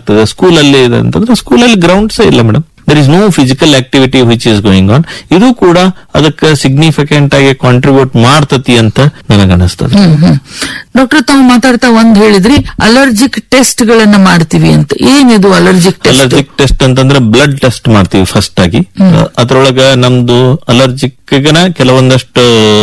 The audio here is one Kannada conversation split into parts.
ಆಗ್ತದೆ ಸ್ಕೂಲಲ್ಲಿ ಇದೆ ಅಂತಂದ್ರೆ ಸ್ಕೂಲಲ್ಲಿ ಗ್ರೌಂಡ್ಸ್ ಇಲ್ಲ madam there is no physical activity which is going on ಇದು ಕೂಡ ಅದಕ್ಕೆ ಸಿಗ್ನಿಫಿಕೆಂಟ್ ಆಗಿ ಕಾಂಟ್ರಿಬ್ಯೂಟ್ ಮಾಡ್ತತಿ ಅಂತ ನನಗನ್ನಿಸ್ತದೆ ಡಾಕ್ಟರ್ ತಾವು ಮಾತಾಡ್ತಾ ಒಂದ್ ಹೇಳಿದ್ರಿ ಅಲರ್ಜಿಕ್ ಟೆಸ್ಟ್ ಗಳನ್ನ ಮಾಡ್ತೀವಿ ಅಂತ ಏನಿದು ಅಲರ್ಜಿಕ್ ಟೆಸ್ಟ್ ಅಲರ್ಜಿಕ್ ಟೆಸ್ಟ್ ಅಂತಂದ್ರೆ ಬ್ಲಡ್ ಟೆಸ್ಟ್ ಮಾಡ್ತೀವಿ ಫಸ್ಟ್ ಆಗಿ ಅದ್ರೊಳಗ ನಮ್ದು ಅಲರ್ಜಿಕ್ ಕೆಲವೊಂದಷ್ಟು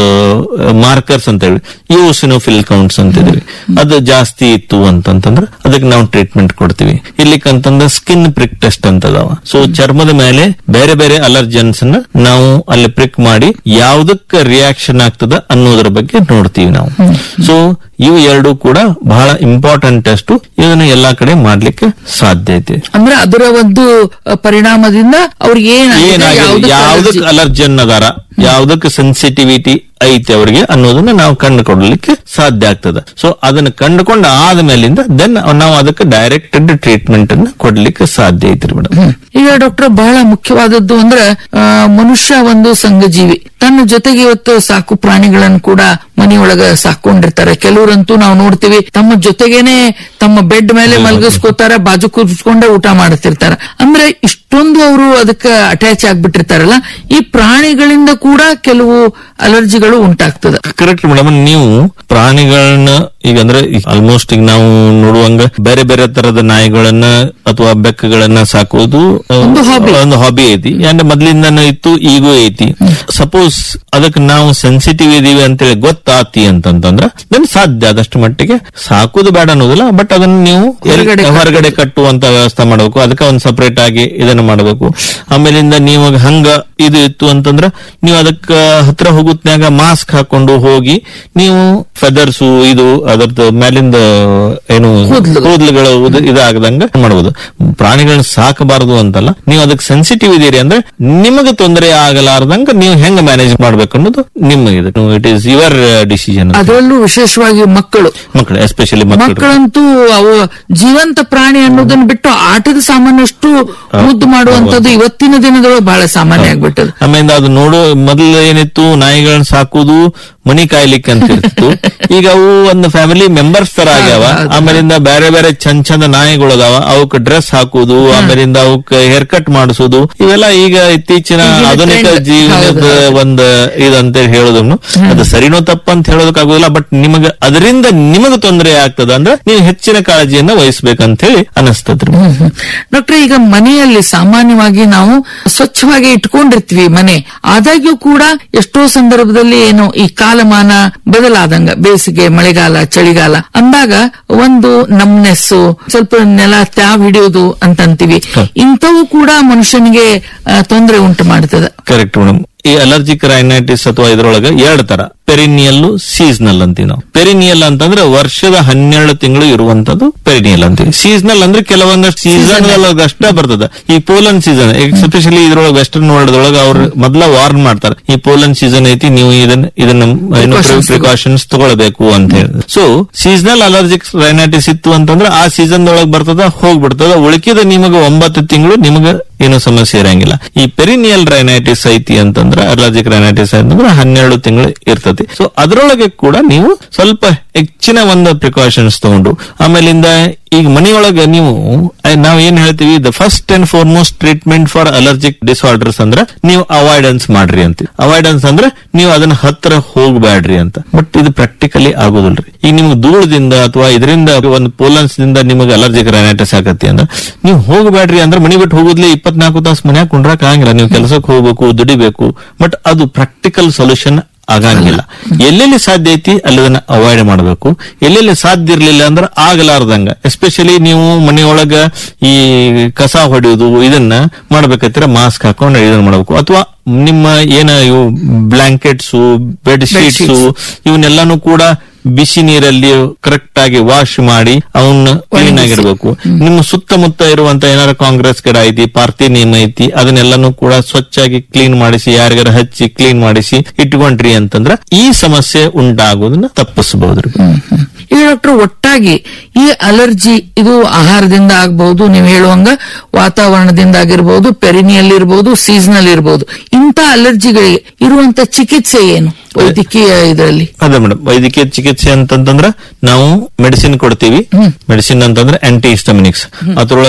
ಮಾರ್ಕರ್ಸ್ ಅಂತ ಹೇಳಿ ಯೂಸಿನೋಫಿಲ್ ಕೌಂಟ್ಸ್ ಅಂತಿದ್ವಿ ಅದು ಜಾಸ್ತಿ ಇತ್ತು ಅಂತಂತಂದ್ರೆ ಅದಕ್ಕೆ ನಾವು ಟ್ರೀಟ್ಮೆಂಟ್ ಕೊಡ್ತೀವಿ ಇಲ್ಲಿಕಂತಂದ್ರೆ ಸ್ಕಿನ್ ಪ್ರಿಕ್ ಟೆಸ್ಟ್ ಅಂತ ಅದಾವ ಸೊ ಚರ್ಮದ ಮೇಲೆ ಬೇರೆ ಬೇರೆ ಅಲರ್ಜನ್ಸ್ ನ ನಾವು ಅಲ್ಲಿ ಪ್ರಿಕ್ ಮಾಡಿ ಯಾವ್ದಕ್ಕೆ ರಿಯಾಕ್ಷನ್ ಆಗ್ತದ ಅನ್ನೋದ್ರ ಬಗ್ಗೆ ನೋಡ್ತೀವಿ ನಾವು ಸೊ ಇವು ಎರಡು ಕೂಡ ಬಹಳ ಇಂಪಾರ್ಟೆಂಟ್ ಟೆಸ್ಟ್ ಇದನ್ನ ಎಲ್ಲಾ ಕಡೆ ಮಾಡ್ಲಿಕ್ಕೆ ಸಾಧ್ಯತೆ ಅಂದ್ರೆ ಅದರ ಒಂದು ಅ, ಪರಿಣಾಮದಿಂದ ಅವ್ರಿಗೆ ಏನಾಗಿದೆ ಏನಾಗಿದೆ ಯಾವ್ದಕ್ಕೆ ಯಾವ್ದಕ್ allergy? ಅಲರ್ಜನ್ ಅದಾರ ಯಾವ್ದಕ್ ಸೆನ್ಸಿಟಿವಿಟಿ ಐತೆ ಅವರಿಗೆ ಅನ್ನೋದನ್ನ ನಾವು ಕಂಡುಕೊಡ್ಲಿಕ್ಕೆ ಸಾಧ್ಯ ಆಗ್ತದ ಸೊ ಅದನ್ನ ಕಂಡುಕೊಂಡ ಆದ್ಮೇಲಿಂದ ದೆನ್ ನಾವು ಅದಕ್ಕೆ ಡೈರೆಕ್ಟೆಡ್ ಟ್ರೀಟ್ಮೆಂಟ್ ಅನ್ನ ಕೊಡ್ಲಿಕ್ಕೆ ಸಾಧ್ಯ ಐತ್ರಿ ಮೇಡಮ್ ಈಗ ಡಾಕ್ಟರ್ ಬಹಳ ಮುಖ್ಯವಾದದ್ದು ಅಂದ್ರೆ ಆ, ಮನುಷ್ಯ ಒಂದು ಸಂಘಜೀವಿ ತನ್ನ ಜೊತೆಗೆ ಇವತ್ತು ಸಾಕು ಪ್ರಾಣಿಗಳನ್ನು ಕೂಡ ಮನೆಯೊಳಗ ಸಾಕೊಂಡಿರ್ತಾರೆ ಕೆಲವರಂತೂ ನಾವು ನೋಡ್ತೀವಿ ತಮ್ಮ ಜೊತೆಗೇನೆ ತಮ್ಮ ಬೆಡ್ ಮೇಲೆ ಮಲಗಿಸ್ಕೋತಾರ ಬಾಜು ಕೂರಿಸ್ಕೊಂಡೇ ಊಟ ಮಾಡ್ತಿರ್ತಾರ ಅಂದ್ರೆ ಇಷ್ಟೊಂದು ಅವರು ಅದಕ್ಕೆ ಅಟ್ಯಾಚ್ ಆಗ್ಬಿಟ್ಟಿರ್ತಾರಲ್ಲ ಈ ಪ್ರಾಣಿಗಳಿಂದ ಕೂಡ ಕೆಲವು ಅಲರ್ಜಿಗಳು ಉಂಟಾಗ್ತದೆ ಕರೆಕ್ಟ್ ಮೇಡಮ್ ನೀವು ಪ್ರಾಣಿಗಳನ್ನ ಈಗ ಅಂದ್ರೆ ಆಲ್ಮೋಸ್ಟ್ ಈಗ ನಾವು ನೋಡುವಂಗ ಬೇರೆ ಬೇರೆ ತರದ ನಾಯಿಗಳನ್ನ ಅಥವಾ ಬೆಕ್ಕಗಳನ್ನ ಸಾಕೋದು ಆ, ಒಂದು hobby. ಒಂದು ಹಾಬಿ ಐತಿ ಅಂದ್ರೆ ಮೊದ್ಲಿಂದನೂ ಇತ್ತು ಈಗೂ ಐತಿ ಸಪೋಸ್ ಅದಕ್ಕೆ ನಾವು ಸೆನ್ಸಿಟಿವ್ ಇದೀವಿ ಅಂತೇಳಿ ಗೊತ್ತಾತಿ ಅಂತಂತಂದ್ರ ದೆನ್ ಸಾಧ್ಯ ಆದಷ್ಟು ಮಟ್ಟಿಗೆ ಸಾಕುದು ಬೇಡ ಅನ್ನೋದಿಲ್ಲ ಬಟ್ ಅದನ್ನ ನೀವು ಎಲ್- ಹೊರಗಡೆ ಹೊರಗಡೆ ಕಟ್ಟುವಂತ ವ್ಯವಸ್ಥೆ ಮಾಡಬೇಕು ಅದಕ್ಕೆ ಒಂದು ಸಪರೇಟ್ ಆಗಿ ಇದನ್ನ ಮಾಡಬೇಕು ಆಮೇಲಿಂದ ನೀವು ಹಂಗ ಇದು ಇತ್ತು ಅಂತಂದ್ರ ನೀವು ಅದಕ್ಕ ಹತ್ರ ಹೋಗುತ್ನ್ಯಾಗ ಮಾಸ್ಕ್ ಹಾಕೊಂಡು ಹೋಗಿ ನೀವು ಫೆದರ್ಸು ಇದು ಅದರದ್ದು ಮೇಲಿಂದ ಏನು ಕೂದ್ಲು. ಕೂದಲುಗಳು ಇದಾಗದಂಗ ಮಾಡಬಹುದು ಪ್ರಾಣಿಗಳನ್ನ ಸಾಕಬಾರದು ಅಂತಲ್ಲ ನೀವು ಅದಕ್ಕೆ ಸೆನ್ಸಿಟಿವ್ ಇದೀರಿ ಅಂದ್ರೆ ನಿಮಗೆ ತೊಂದರೆ ಆಗಲಾರ್ದಂಗ ನೀವು ಹೆಂಗ್ ಮ್ಯಾನೇಜ್ ಮಾಡ್ಬೇಕು ಅನ್ನೋದು ನಿಮ್ಮ ಇದು ಇಟ್ ಈಸ್ ಯುವರ್ ಡಿಸಿಷನ್ ಅದರಲ್ಲೂ ವಿಶೇಷವಾಗಿ ಮಕ್ಕಳು ಮಕ್ಕಳು ಎಸ್ಪೆಷಲಿ ಮಕ್ಕಳು ಮಕ್ಕಳಂತೂ ಅವು ಜೀವಂತ ಪ್ರಾಣಿ ಅನ್ನೋದನ್ನ ಬಿಟ್ಟು ಆಟದ ಸಾಮಾನಷ್ಟು ಮುದ್ದು ಮಾಡುವಂತದ್ದು ಇವತ್ತಿನ ದಿನದೊಳಗೆ ಬಹಳ ಸಾಮಾನ್ಯ ಆಗ್ಬಿಟ್ಟದು ಆಮೇಲೆ ಅದು ನೋಡು ಮೊದಲು ಏನಿತ್ತು ನಾಯಿಗಳನ್ನ ಸಾಕುದು ಮನಿ ಕಾಯ್ಲಿಕ್ಕೆ ಅಂತ ಇರ್ತಿತ್ತು ಈಗ ಅವು ಒಂದು ಫ್ಯಾಮಿಲಿ ಮೆಂಬರ್ಸ್ ತರ ಆಗ್ಯಾವ ಹೌದು, ಹೌದು. ಆಮೇಲಿಂದ ಬೇರೆ ಬೇರೆ ಚಂದ ಚಂದ ನಾಯಿಗಳು ಅದಾವ ಅವಕ್ ಡ್ರೆಸ್ ಹಾಕುದು ಆಮೇಲಿಂದ ಅವಕ್ ಹೇರ್ ಕಟ್ ಮಾಡಿಸೋದು ಇವೆಲ್ಲ ಈಗ ಇತ್ತೀಚಿನ ಈಗಿನ ಆಧುನಿಕ trend. ಜೀವನದ ಹೌದು, ಹೌದು. ಒಂದ್ ಇದಂತ ಹೇಳೋದನ್ನು ಅದು ಸರಿನೋ ತಪ್ಪ ಅಂತ ಹೇಳೋದಕ್ಕಾಗೋದಿಲ್ಲ ಬಟ್ ನಿಮಗ ಅದರಿಂದ ನಿಮಗ ತೊಂದರೆ ಆಗ್ತದ ಅಂದ್ರೆ ನೀವು ಹೆಚ್ಚಿನ ಕಾಳಜಿಯನ್ನ ವಹಿಸ್ಬೇಕಂತ ಹೇಳಿ ಅನಸ್ತದ್ರಿ ಡಾಕ್ಟರ್ ಈಗ ಮನೆಯಲ್ಲಿ ಸಾಮಾನ್ಯವಾಗಿ ನಾವು ಸ್ವಚ್ಛವಾಗಿ ಇಟ್ಕೊಂಡಿರ್ತೀವಿ ಮನೆ ಆದಾಗ್ಯೂ ಕೂಡ ಎಷ್ಟೋ ಸಂದರ್ಭದಲ್ಲಿ ಏನು ಈ ಕಾಲಮಾನ ಬದಲಾದಂಗ ಬೇಸಿಗೆ ಮಳೆಗಾಲ ಚಳಿಗಾಲ ಅಂದಾಗ ಒಂದು ನಮ್ನೆಸ್ಸು ಸ್ವಲ್ಪ ನೆಲ ತ್ಯಾವ್ ಹಿಡಿಯೋದು ಅಂತಂತೀವಿ ಇಂಥವು ಕೂಡ ಮನುಷ್ಯನಿಗೆ ಆ, ತೊಂದರೆ ಉಂಟು ಮಾಡ್ತದ ಕರೆಕ್ಟ್ ಮೇಡಮ್ ಈ ಅಲರ್ಜಿಕ್ ರೈನೈಟಿಸ್ ಅಥವಾ ಇದ್ರೊಳಗ ಎರಡು ತರ ಪೆರಿನಿಯಲ್ ಸೀಸನಲ್ ಅಂತೀವಿ ನಾವು ಪೆರಿನಿಯಲ್ ಅಂತಂದ್ರೆ ವರ್ಷದ ಹನ್ನೆರಡು ತಿಂಗಳು ಇರುವಂತದ್ದು ಪೆರಿನಿಯಲ್ ಅಂತೀವಿ ಸೀಸನಲ್ ಅಂದ್ರೆ ಕೆಲವೊಂದಷ್ಟು ಸೀಸನ್ ಅಷ್ಟೇ ಬರ್ತದ ಈ ಪೋಲನ್ ಸೀಸನ್ ಎಸ್ಪೆಷಲಿ ಇದ್ರೊಳಗೆ ವೆಸ್ಟರ್ನ್ ವರ್ಲ್ಡ್ ಒಳಗ ಅವ್ರು ಮೊದಲ ವಾರ್ನ್ ಮಾಡ್ತಾರೆ ಈ ಪೋಲನ್ ಸೀಸನ್ ಐತಿ ನೀವು ಇದನ್ನ ಇದನ್ನ ಏನು Precautions ಪ್ರಿಕಾಷನ್ಸ್ ತಗೊಳ್ಬೇಕು ಅಂತ ಹೇಳಿ ಸೊ ಸೀಸನಲ್ ಅಲರ್ಜಿಕ್ ರೈನೈಟಿಸ್ ಇತ್ತು ಅಂತಂದ್ರೆ ಆ ಸೀಸನ್ ಒಳಗೆ ಬರ್ತದ ಹೋಗ್ಬಿಡ್ತದ ಉಳಿಕಿದ ನಿಮಗೆ ಒಂಬತ್ತು ತಿಂಗಳು ನಿಮಗೆ ಏನು ಸಮಸ್ಯೆ ಇರಂಗಿಲ್ಲ ಈ ಪೆರಿನಿಯಲ್ ರೈನೈಟಿಸ್ ಐತಿ ಅಂತಂದ್ರೆ ಅಲರ್ಜಿಕ್ ರೈನೈಟಿಸ್ ಅಂತಂದ್ರೆ ಹನ್ನೆರಡು ತಿಂಗಳು ಇರ್ತತಿ ಸೊ ಅದರೊಳಗೆ ಕೂಡ ನೀವು ಸ್ವಲ್ಪ ಹೆಚ್ಚಿನ ಒಂದು ಪ್ರಿಕಾಷನ್ಸ್ ತಗೊಂಡು ಆಮೇಲಿಂದ ಈಗ ಮನೆಯೊಳಗೆ ನೀವು ಅಹ್, ನಾವ್ ಏನ್ ಹೇಳ್ತೀವಿ the first and foremost treatment for allergic disorders ಅಂದ್ರೆ ನೀವು ಅವಾಯ್ಡೆನ್ಸ್ ಮಾಡ್ರಿ ಅಂತ ಅವಾಯ್ಡೆನ್ಸ್ ಅಂದ್ರೆ ನೀವು ಅದನ್ನ ಹತ್ರ ಹೋಗ್ಬೇಡ್ರಿ ಅಂತ ಬಟ್ ಇದು ಪ್ರಾಕ್ಟಿಕಲಿ ಆಗೋದಿಲ್ರಿ ಈಗ ನಿಮ್ಗೆ ಧೂಳದಿಂದ ಅಥವಾ ಇದರಿಂದ ಒಂದು ಪೋಲನ್ಸ್ ದಿಂದ ನಿಮಗೆ ಅಲರ್ಜಿಕ್ ರೈನೈಟಿಸ್ ಆಗತ್ತೆ ಅಂದ್ರೆ ನೀವು ಹೋಗ್ಬೇಡ್ರಿ ಅಂದ್ರೆ ಮನಿ ಬಿಟ್ಟು ಹೋಗುದ್ಲಿ ಇಪ್ಪತ್ನಾಲ್ಕು ತಾಸು ಮನ್ಯಾಗ ಕುಂಡ್ರಕ್ ಆಗಂಗಿಲ್ಲ ನೀವು ಕೆಲಸಕ್ಕೆ ಹೋಗ್ಬೇಕು ದುಡಿಬೇಕು ಬಟ್ ಅದು ಪ್ರಾಕ್ಟಿಕಲ್ ಸೊಲ್ಯೂಷನ್ ಆಗಂಗಿಲ್ಲ ಎಲ್ಲೆಲ್ಲಿ ಸಾಧ್ಯ ಐತಿ ಅಲ್ಲಿ ಅದನ್ನ ಅವಾಯ್ಡ್ ಮಾಡಬೇಕು ಎಲ್ಲೆಲ್ಲಿ ಸಾಧ್ಯ ಇರ್ಲಿಲ್ಲ ಅಂದ್ರೆ ಆಗಲಾರ್ದಂಗ ಎಸ್ಪೆಷಲಿ ನೀವು ಮನೆಯೊಳಗ ಈ ಕಸ ಹೊಡೆಯೋದು ಇದನ್ನ ಮಾಡ್ಬೇಕಂದ್ರೆ ಮಾಸ್ಕ್ ಹಾಕೊಂಡು ಇದನ್ನ ಮಾಡಬೇಕು ಅಥವಾ ನಿಮ್ಮ ಏನ ಇವು ಬ್ಲಾಂಕೆಟ್ಸ್ ಬೆಡ್ ಶೀಟ್ಸ್ ಇವನ್ನೆಲ್ಲಾನು ಕೂಡ ಬಿಸಿ ನೀರಲ್ಲಿ ಕರೆಕ್ಟ್ ಆಗಿ ವಾಶ್ ಮಾಡಿ ಅವನ್ನ ಕ್ಲೀನ್ ಆಗಿರ್ಬೇಕು ನಿಮ್ಮ ಸುತ್ತಮುತ್ತ ಇರುವಂತ ಏನಾರ ಕಾಂಗ್ರೆಸ್ ಗಿಡ ಐತಿ ಪಾರ್ತಿ ನೇಮ್ ಐತಿ ಅದನ್ನೆಲ್ಲಾನು ಕೂಡ ಸ್ವಚ್ಛಾಗಿ ಕ್ಲೀನ್ ಮಾಡಿಸಿ ಯಾರಿಗಾರ ಹಚ್ಚಿ ಕ್ಲೀನ್ ಮಾಡಿಸಿ ಇಟ್ಕೊಂಡ್ರಿ ಅಂತಂದ್ರ ಈ ಸಮಸ್ಯೆ ಉಂಟಾಗೋದನ್ನ ತಪ್ಪಿಸಬಹುದ್ರಿ ಈಗ ಡಾಕ್ಟರ್ ಒಟ್ಟಾಗಿ ಈ ಅಲರ್ಜಿ ಇದು ಆಹಾರದಿಂದ ಆಗಬಹುದು ನೀವು ಹೇಳುವಂಗ ವಾತಾವರಣದಿಂದ ಆಗಿರ್ಬೋದು ಪೆರಿನಿಯಲ್ಲಿ ಇರಬಹುದು ಸೀಸನಲ್ ಇರಬಹುದು ಇಂಥ ಅಲರ್ಜಿಗಳಿಗೆ ಇರುವಂತ ಚಿಕಿತ್ಸೆ ಏನು ವೈದ್ಯಕೀಯ ಇದರಲ್ಲಿ ಅದೇ ಮೇಡಮ್ ವೈದ್ಯಕೀಯ ಚಿಕಿತ್ಸೆ ಅಂತಂತಂದ್ರ ನಾವು ಮೆಡಿಸಿನ್ ಕೊಡ್ತೀವಿ ಮೆಡಿಸಿನ್ ಅಂತಂದ್ರೆ ಆಂಟಿ ಹಿಸ್ಟಮಿನಿಕ್ಸ್ ಅದ್ರೊಳಗ